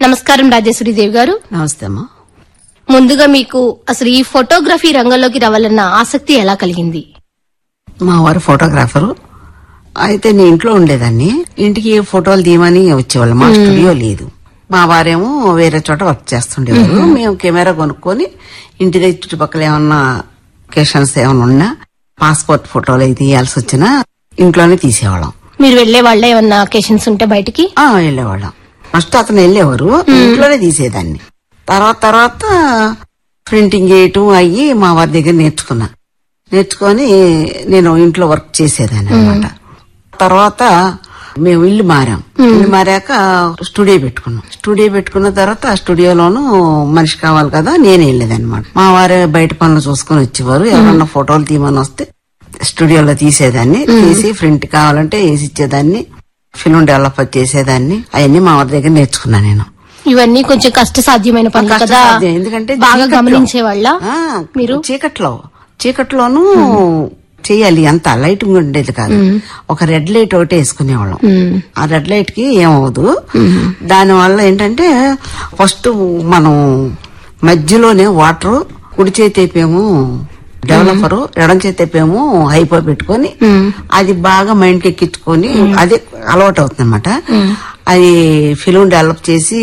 నమస్కారం రాజేశ్వరి దేవి గారు నమస్తే అమ్మా ముందుగా మీకు అసలు ఈ ఫోటోగ్రఫీ రంగంలోకి రావాలన్న ఆసక్తి ఎలా కలిగింది మా వారు ఫోటోగ్రాఫరు అయితే నేను ఇంట్లో ఉండేదాన్ని ఇంటికి ఫోటోలు తీయమని వచ్చేవాళ్ళు మా స్టూడియో లేదు మా వారేమో వేరే చోట వర్క్ చేస్తుండేవారు మేము కెమెరా కొనుక్కొని ఇంటి దగ్గర చుట్టుపక్కల ఏమన్నా ఒకేషన్స్ ఏమన్నా ఉన్నా పాస్పోర్ట్ ఫోటోలు అయితే తీయాల్సి వచ్చినా ఇంట్లోనే తీసేవాళ్ళం మీరు వెళ్లే వాళ్ళ ఏమన్నా అకేషన్స్ ఉంటే బయటికి ఆ వెళ్ళేవాళ్ళం ఫస్ట్ అతను వెళ్ళేవారు ఇంట్లోనే తీసేదాన్ని తర్వాత తర్వాత ప్రింటింగ్ చేయటం అయ్యి మా వారి దగ్గర నేర్చుకున్నా నేర్చుకొని నేను ఇంట్లో వర్క్ చేసేదాన్ని అనమాట తర్వాత మేము ఇల్లు మారాం ఇల్లు మారాక స్టూడియో పెట్టుకున్నాం స్టూడియో పెట్టుకున్న తర్వాత ఆ స్టూడియోలోను మనిషి కావాలి కదా నేనే వెళ్ళేదన్నమాట మా వారే బయట పనులు చూసుకొని వచ్చేవారు ఎవరన్నా ఫోటోలు తీయమని వస్తే స్టూడియోలో తీసేదాన్ని తీసి ప్రింట్ కావాలంటే వేసి ఇచ్చేదాన్ని ఫిల్మ్ డెవలప్ చేసేదాన్ని అవన్నీ మా వారి దగ్గర నేర్చుకున్నా నేను ఇవన్నీ కొంచెం కష్ట సాధ్యమైన పనులు కదా కష్టసాధ్యం. ఎందుకంటే బాగా చీకట్లో- గమనించే వాళ్ళ ఆ, మీరు చీకట్లో చీకట్లోనూ చెయ్యాలి అంత లైట్ ఉండేది కాదు ఒక రెడ్ లైట్ ఒకటి వేసుకునేవాళ్ళం ఆ రెడ్ లైట్ కి ఏమవదు దాని వల్ల ఏంటంటే ఫస్ట్ మనం మధ్యలోనే వాటర్ కుడి చేతి అయిపోయాము డెవలపర్ ఎడం చేతి అయిపోయాము హైపో పెట్టుకొని అది బాగా మైండ్ కి ఎక్కించుకొని అదే అలవాటు అవుతుంది అనమాట అది ఫిలిం డెవలప్ చేసి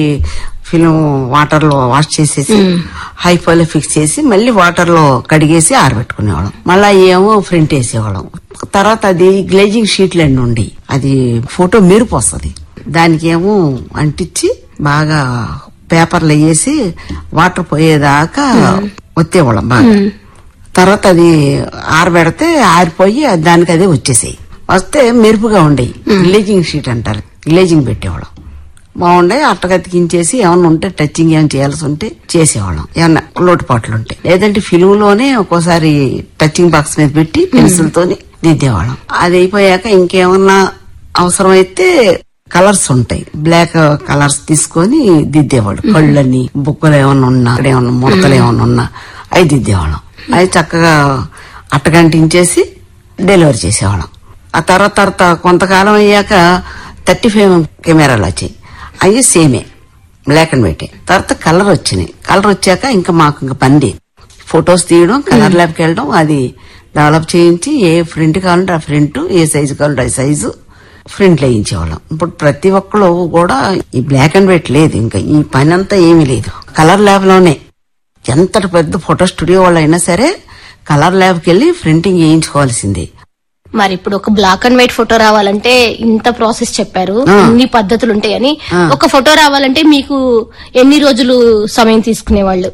ఫిలిం వాటర్ లో వాష్ చేసేసి హైపోలో ఫిక్స్ చేసి మళ్ళీ వాటర్ లో కడిగేసి ఆరబెట్టుకునేవాళ్ళం మళ్ళా ఏమో ప్రింట్ వేసేవాళ్ళం తర్వాత అది గ్లేజింగ్ షీట్లు అన్ని ఉండి అది ఫోటో మెరుపు వస్తుంది దానికి ఏమో అంటించి బాగా పేపర్లు వేసి వాటర్ పోయేదాకా ఒత్తేవాళ్ళం బాగా తర్వాత అది ఆరబెడితే ఆరిపోయి దానికి అదే వచ్చేసాయి వస్తే మెరుపుగా ఉండేవి గ్లేజింగ్ షీట్ అంటారు గ్లేజింగ్ పెట్టేవాళ్ళం బాగుండే అట్టగతికించేసి ఏమన్నా ఉంటే టచింగ్ ఏమైనా చేయాల్సి ఉంటే చేసేవాళ్ళం ఏమన్నా లోటుపాట్లు ఉంటే లేదంటే ఫిల్మ్ లోనే ఒక్కోసారి టచింగ్ బాక్స్ మీద పెట్టి పెన్సిల్ తోని దిద్దేవాళ్ళం అది అయిపోయాక ఇంకేమన్నా అవసరమైతే కలర్స్ ఉంటాయి బ్లాక్ కలర్స్ తీసుకొని దిద్దేవాడు కళ్ళని బుక్కలు ఏమన్నా ఉన్నా అక్కడ ఏమన్నా ముడతలు ఏమన్నా ఉన్నా అవి దిద్దేవాళ్ళం అవి చక్కగా అట్టగంటించేసి డెలివరీ చేసేవాళ్ళం ఆ తర్వాత తర్వాత కొంతకాలం అయ్యాక థర్టీ ఫైవ్ కెమెరాలు వచ్చాయి అవి సేమే బ్లాక్ అండ్ వైట్ తర్వాత కలర్ వచ్చినాయి కలర్ వచ్చాక ఇంకా మాకు ఇంకా పని లేదు. ఫొటోస్ తీయడం కలర్ ల్యాబ్కి వెళ్ళడం అది డెవలప్ చేయించి ఏ ప్రింట్ కావాలంటే ఆ ప్రింట్ ఏ సైజు కావాలంటే ఆ సైజు ప్రింట్ వేయించేవాళ్ళం ఇప్పుడు ప్రతి ఒక్కరు కూడా ఈ బ్లాక్ అండ్ వైట్ లేదు ఇంకా ఈ పని అంతా ఏమీ లేదు కలర్ ల్యాబ్ లోనే ఎంతటి పెద్ద ఫోటో స్టూడియో వాళ్ళు అయినా సరే కలర్ ల్యాబ్కి వెళ్ళి ప్రింటింగ్ వేయించుకోవాల్సిందే మరి ఇప్పుడు ఒక బ్లాక్ అండ్ వైట్ ఫోటో రావాలంటే ఇంత ప్రాసెస్ చెప్పారు ఆ. ఇన్ని పద్ధతులు ఉంటాయని ఒక ఫోటో రావాలంటే మీకు ఎన్ని రోజులు సమయం తీసుకునేవాళ్ళు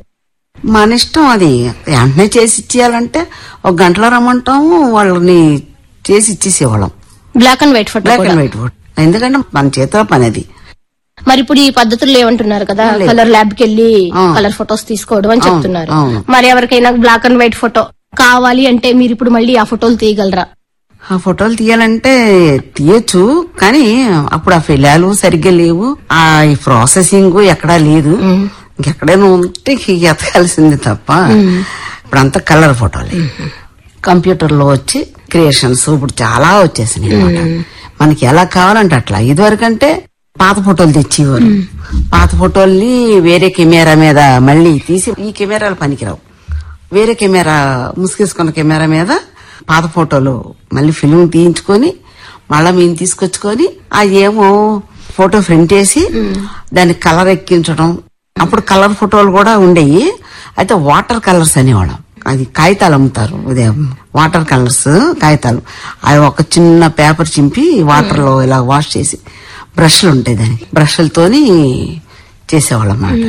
మన ఇష్టం అది వెంటనే చేసి ఇచ్చేయాలంటే ఒక గంటలో రమ్మంటాము వాళ్ళని చేసి ఇచ్చేసేవాళ్ళం black and white photo black కూడా అండ్ వైట్ ఫోటో ఎందుకంటే మన చేతిలో పని అది మరి ఇప్పుడు ఈ పద్ధతులు ఏమంటున్నారు కదా కలర్ ల్యాబ్ కి వెళ్ళి ఆ. కలర్ ఫొటోస్ తీసుకోవడం అని చెప్తున్నారు అవును. మరి ఎవరికైనా బ్లాక్ అండ్ వైట్ ఫోటో కావాలి అంటే మీరు ఇప్పుడు మళ్ళీ ఆ ఫోటోలు తీయగలరా ఆ ఫోటోలు తీయాలంటే తీయొచ్చు కానీ అప్పుడు ఆ ఫిలాలు సరిగ్గా లేవు ఆ ఈ ప్రాసెసింగ్ ఎక్కడా లేదు ఇంకెక్కడైనా ఉంటే ఇక ఎతకాల్సింది తప్ప ఇప్పుడంతా కలర్ ఫోటోలే కంప్యూటర్ లో వచ్చి క్రియేషన్స్ ఇప్పుడు చాలా వచ్చేసినాయి అనమాట మనకి ఎలా కావాలంటే అట్లా ఇదివరకంటే పాత ఫోటోలు తెచ్చేవారు పాత ఫోటోల్ని వేరే కెమెరా మీద మళ్ళీ తీసి ఈ కెమెరాలు పనికిరావు వేరే కెమెరా ముసుగేసుకున్న కెమెరా మీద పాత ఫోటోలు మళ్ళీ ఫిల్మ్ తీయించుకొని మళ్ళా మేము తీసుకొచ్చుకొని ఆ ఏమో ఫోటో ప్రింట్ వేసి దానికి కలర్ ఎక్కించడం అప్పుడు కలర్ ఫోటోలు కూడా ఉండేవి అయితే వాటర్ కలర్స్ అనేవాళ్ళం అది కాగితాలు అమ్ముతారు ఉదయం వాటర్ కలర్స్ కాగితాలు అవి ఒక చిన్న పేపర్ చింపి వాటర్ లో ఇలా వాష్ చేసి బ్రష్లు ఉంటాయి దానికి బ్రష్లతోని చేసేవాళ్ళం అన్నమాట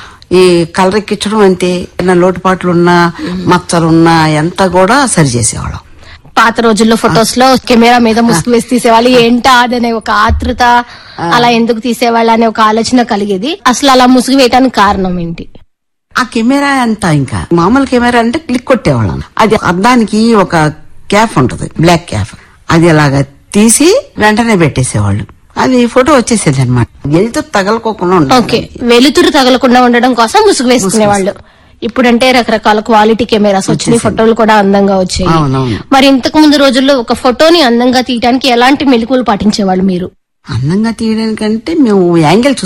ఈ కలర్ ఎక్కించడం అంతే ఏమైనా లోటుపాట్లు ఉన్నా మచ్చలున్నా ఎంత కూడా సరి చేసేవాళ్ళం పాత రోజుల్లో ఫొటోస్ లో కెమెరా మీద ముసుగు వేసి తీసేవాళ్ళు ఏంటా అదనే ఒక ఆతృత అలా ఎందుకు తీసేవాళ్ళు అనే ఒక ఆలోచన కలిగేది అసలు అలా ముసుగు వేయటానికి కారణం ఏంటి ఆ కెమెరా అంతా ఇంకా మామూలు కెమెరా అంటే క్లిక్ కొట్టేవాళ్ళం అది అద్దానికి ఒక క్యాప్ ఉంటది బ్లాక్ క్యాప్ అది అలాగా తీసి వెంటనే పెట్టేసేవాళ్ళు అది ఫోటో వచ్చేసేది అనమాట వెళ్తూ తగలకోకుండా ఓకే ఉండేది వెలుతురు తగలకుండా ఉండడం కోసం ముసుగు వేసుకునేవాళ్ళు ఇప్పుడంటే రకరకాల క్వాలిటీ కెమెరాస్ వచ్చినాయి ఫోటోలు కూడా అందంగా వచ్చాయి అవునవును మరి ఇంతకు ముందు రోజుల్లో ఒక ఫోటోని అందంగా తీయడానికి ఎలాంటి మెలకువలు పాటించేవాళ్ళు మీరు అందంగా తీయడానికంటే మేము యాంగిల్ చూసుకుంటాం